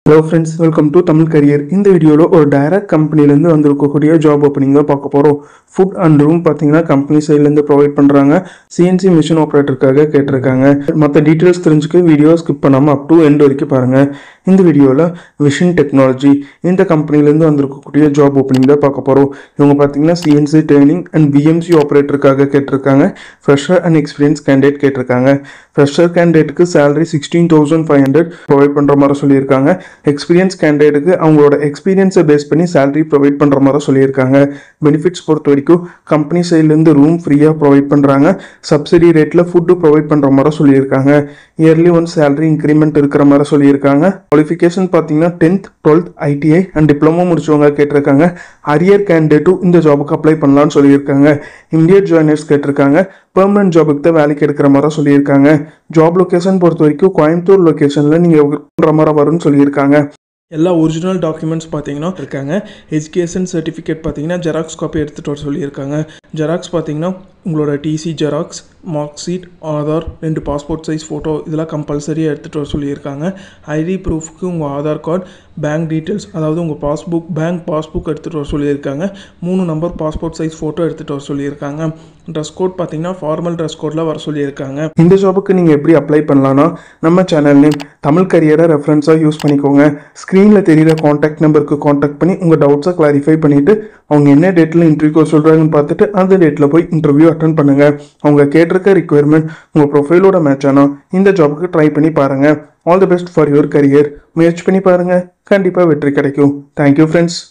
hello friends welcome to Tamil career இந்த வீடியோவில் ஒரு டைரக்ட் கம்பெனிலேருந்து வந்திருக்கக்கூடிய ஜாப் ஓப்பனிங் தான் பார்க்க போகிறோம் ஃபுட் அண்ட் ரூம் பார்த்தீங்கன்னா கம்பெனி சைட்லேருந்து ப்ரொவைட் பண்ணுறாங்க சிஎன்சி மிஷின் ஆப்ரேட்டருக்காக கேட்டிருக்காங்க மற்ற டீட்டெயில்ஸ் தெரிஞ்சுக்க வீடியோ ஸ்கிப் பண்ணாமல் அப் டு எண்ட் வரைக்கும் பாருங்கள் இந்த வீடியோவில் விஷன் டெக்னாலஜி இந்த கம்பெனிலேருந்து வந்திருக்கக்கூடிய ஜாப் ஓப்பனிங் தான் பார்க்க போகிறோம் இவங்க பார்த்தீங்கன்னா சிஎன்சி ட்ரைனிங் அண்ட் பிஎம்சி ஆப்ரேட்டருக்காக கேட்டிருக்காங்க ஃப்ரெஷர் அண்ட் எக்ஸ்பீரியன்ஸ் கேண்டிடேட் கேட்டிருக்காங்க ஃப்ரெஷர் கேண்டிடேட்டுக்கு salary sixteen thousand five hundred provide பண்ணுற மாதிரி சொல்லியிருக்காங்க எக்ஸ்பீரியன்ஸ் கேண்டிடேட்டுக்கு அவங்களோட எக்ஸ்பீரியன்ஸை பேஸ் பண்ணி salary ப்ரொவைட் பண்ணுற மாதிரி சொல்லியிருக்காங்க பெனிஃபிட்ஸ் பொறுத்த வரைக்கும் கம்பெனி சைட்லேருந்து ரூம் ஃப்ரீயாக ப்ரொவைட் பண்ணுறாங்க சப்சிடி ரேட்டில் ஃபுட்டு ப்ரொவைட் பண்ணுற மாதிரி சொல்லியிருக்காங்க இயர்லி ஒன் salary இன்க்ரிமெண்ட் இருக்கிற மாதிரி சொல்லியிருக்காங்க குவாலிஃபிகேஷன் பார்த்தீங்கன்னா tenth twelfth ITI and diploma முடிச்சவங்க கேட்டிருக்காங்க அரியர் கேண்டிடேட்டும் இந்த ஜாபுக்கு அப்ளை பண்ணலாம்னு சொல்லியிருக்காங்க இந்தியட் ஜாயினர்ஸ் கேட்டிருக்காங்க பெர்மனன்ட் ஜாபுக்கு தான் வேலைக்கு எடுக்கிற மாதிரி சொல்லியிருக்காங்க ஜாப் லொகேஷன் பொறுத்த வரைக்கும் கோயம்புத்தூர் லொகேஷனில் நீங்கள் பண்ணுற மாதிரி வரும்னு சொல்லியிருக்காங்க எல்லா ஒரிஜினல் டாக்குமெண்ட்ஸ் பார்த்தீங்கன்னா இருக்காங்க எஜுகேஷன் சர்டிஃபிகேட் பார்த்தீங்கன்னா ஜெராக்ஸ் காப்பி எடுத்துகிட்டு வர சொல்லியிருக்காங்க ஜெராக்ஸ் பார்த்தீங்கன்னா உங்களோட TC xerox mark sheet Aadhaar ரெண்டு பாஸ்போர்ட் சைஸ் ஃபோட்டோ இதெல்லாம் கம்பல்சரியாக எடுத்துகிட்டு வர சொல்லியிருக்காங்க ஐடி ப்ரூஃப்க்கு உங்கள் ஆதார் கார்டு பேங்க் டீட்டெயில்ஸ் அதாவது உங்கள் பாஸ்புக் பேங்க் பாஸ்புக் எடுத்துகிட்டு வர சொல்லியிருக்காங்க மூணு நம்பர் பாஸ்போர்ட் சைஸ் ஃபோட்டோ எடுத்துகிட்டு வர சொல்லியிருக்காங்க ட்ரெஸ் கோட் பார்த்தீங்கன்னா ஃபார்மல் ட்ரெஸ் கோடில் வர சொல்லியிருக்காங்க இந்த ஜாபுக்கு நீங்கள் எப்படி அப்ளை பண்ணலான்னா நம்ம சேனல் நேம் தமிழ் கரியரை ரெஃபரன்ஸாக யூஸ் பண்ணிக்கோங்க ஸ்க்ரீனில் தெரியிற காண்டாக்ட் நம்பருக்கு காண்டாக்ட் பண்ணி உங்கள் டவுட்ஸை கிளாரிஃபை பண்ணிவிட்டு அவங்க என்ன டேட்டில் இன்டர்வியூ சொல்கிறாங்கன்னு பார்த்துட்டு அந்த டேட்டில் போய் இன்டர்வியூ அட்டன் பண்ணுங்கள் அவங்க கேட்டிருக்க ரிக்குவயர்மெண்ட் உங்கள் ப்ரொஃபைலோட மேட்ச் ஆனால் இந்த ஜாபுக்கு ட்ரை பண்ணி பாருங்கள் all the best for your career முயற்சி பண்ணி பாருங்கள் கண்டிப்பாக வெற்றி கிடைக்கும் தேங்க்யூ ஃப்ரெண்ட்ஸ்